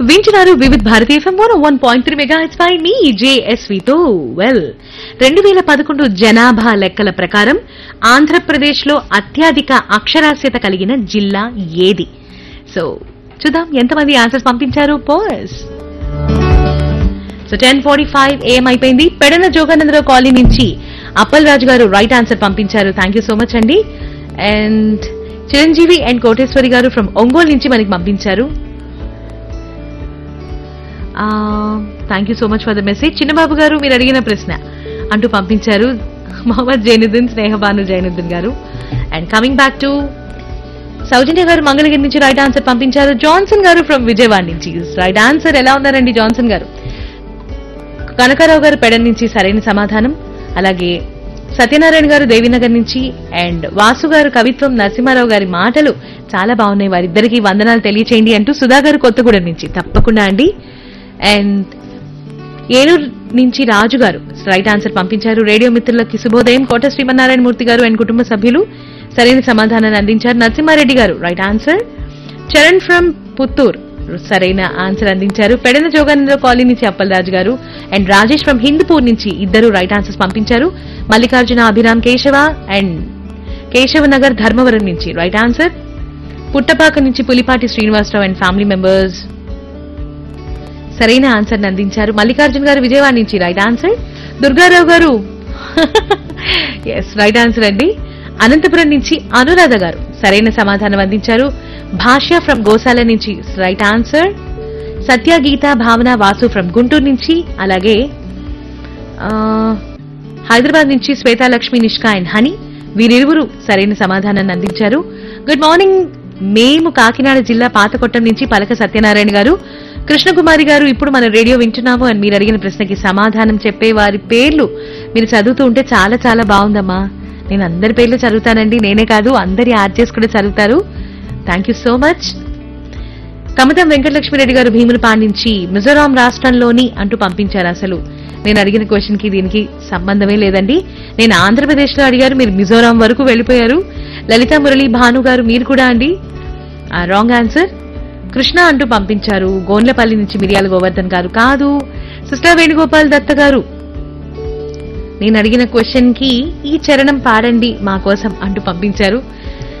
వింటున్నారు వివిధ్ భారతీయ FM one one point three mega హెచ్ పై మీ జేఎస్వితో వెల్ రెండు వేల పదకొండు జనాభా లెక్కల ప్రకారం ఆంధ్రప్రదేశ్ లో అత్యధిక అక్షరాస్యత కలిగిన జిల్లా ఏది సో చూద్దాం ఎంతమంది ఆన్సర్స్ పంపించారు పోస్ so ten forty five AM అయిపోయింది పెడన జోగానందరావు కాలనీ నుంచి అప్పల్ రాజు గారు రైట్ ఆన్సర్ పంపించారు థ్యాంక్ యూ సో మచ్ అండి అండ్ చిరంజీవి అండ్ కోటేశ్వరి గారు ఫ్రమ్ ఒంగోలు నుంచి మనకి పంపించారు thank you so much for the message Chinnababu గారు మీరు అడిగిన ప్రశ్న అంటూ పంపించారు మొహమ్మద్ జైనుద్దీన్ స్నేహబాను జైనుద్దీన్ గారు and coming back to Soujanya గారు మంగళగిరి నుంచి రైట్ ఆన్సర్ పంపించారు జాన్సన్ గారు ఫ్రమ్ విజయవాడ నుంచి రైట్ ఆన్సర్ ఎలా ఉన్నారండి జాన్సన్ గారు కనకారావు గారు పెడ నుంచి సరైన సమాధానం అలాగే సత్యనారాయణ గారు దేవీనగర్ నుంచి అండ్ వాసు గారు కవిత్వం నరసింహారావు గారి మాటలు చాలా బాగున్నాయి వారిద్దరికి వందనాలు తెలియచేయండి అంటూ సుధా గారు కొత్తగూడెం నుంచి తప్పకుండా అండి అండ్ ఏలూరు నుంచి రాజు గారు రైట్ ఆన్సర్ పంపించారు రేడియో మిత్రులకి శుభోదయం కోట శ్రీమన్నారాయణ మూర్తి గారు అండ్ కుటుంబ సభ్యులు సరైన సమాధానాన్ని అందించారు నరసింహారెడ్డి గారు right answer Charan from Puttur సరైన ఆన్సర్ అందించారు పెడన జోగానందరావు కాలనీ నుంచి అప్పలరాజు గారు అండ్ రాజేష్ ఫ్రమ్ హిందూపూర్ నుంచి ఇద్దరు రైట్ ఆన్సర్స్ పంపించారు మల్లికార్జున అభిరామ్ కేశవ అండ్ కేశవ నగర్ ధర్మవరం నుంచి రైట్ ఆన్సర్ పుట్టపాక నుంచి Pulipati Srinivasarao and family members సరైన ఆన్సర్ అందించారు మల్లికార్జున్ గారు విజయవాడ నుంచి రైట్ ఆన్సర్ దుర్గారావు గారు ఎస్ రైట్ ఆన్సర్ అండి అనంతపురం నుంచి అనురాధ గారు సరైన సమాధానం అందించారు భాష్య ఫ్రమ్ గోశాల నుంచి రైట్ ఆన్సర్ సత్య గీత భావన వాసు ఫ్రమ్ గుంటూరు నుంచి అలాగే ఆ, హైదరాబాద్ నుంచి శ్వేతాలక్ష్మి నిష్కా అండ్ హనీ వీరిరువురు సరైన సమాధానాన్ని అందించారు గుడ్ మార్నింగ్ మేము కాకినాడ జిల్లా పాతకొట్టం నుంచి పలక సత్యనారాయణ గారు కృష్ణకుమారి గారు ఇప్పుడు మన రేడియో వింటున్నాము అని మీరు అడిగిన ప్రశ్నకి సమాధానం చెప్పే వారి పేర్లు మీరు చదువుతూ ఉంటే చాలా చాలా బాగుందమ్మా నేను అందరి పేర్లు చదువుతానండి నేనే కాదు అందరి ఆర్జెస్ కూడా చదువుతారు thank you so much Kamatam Venkatalakshmireddy గారు భీమునిపాడు నుంచి మిజోరాం రాష్ట్రంలోని అంటూ పంపించారు అసలు నేను అడిగిన క్వశ్చన్ కి దీనికి సంబంధమే లేదండి నేను ఆంధ్రప్రదేశ్ లో అడిగారు మీరు మిజోరాం వరకు వెళ్ళిపోయారు లలిత మురళి భాను గారు మీరు కూడా అండి రాంగ్ ఆన్సర్ కృష్ణ అంటూ పంపించారు గోన్లపల్లి నుంచి మిరియాల గోవర్ధన్ గారు కాదు సిస్టర్ వేణుగోపాల్ దత్త గారు నేను అడిగిన క్వశ్చన్ కి ఈ చరణం పాడండి మా కోసం అంటూ పంపించారు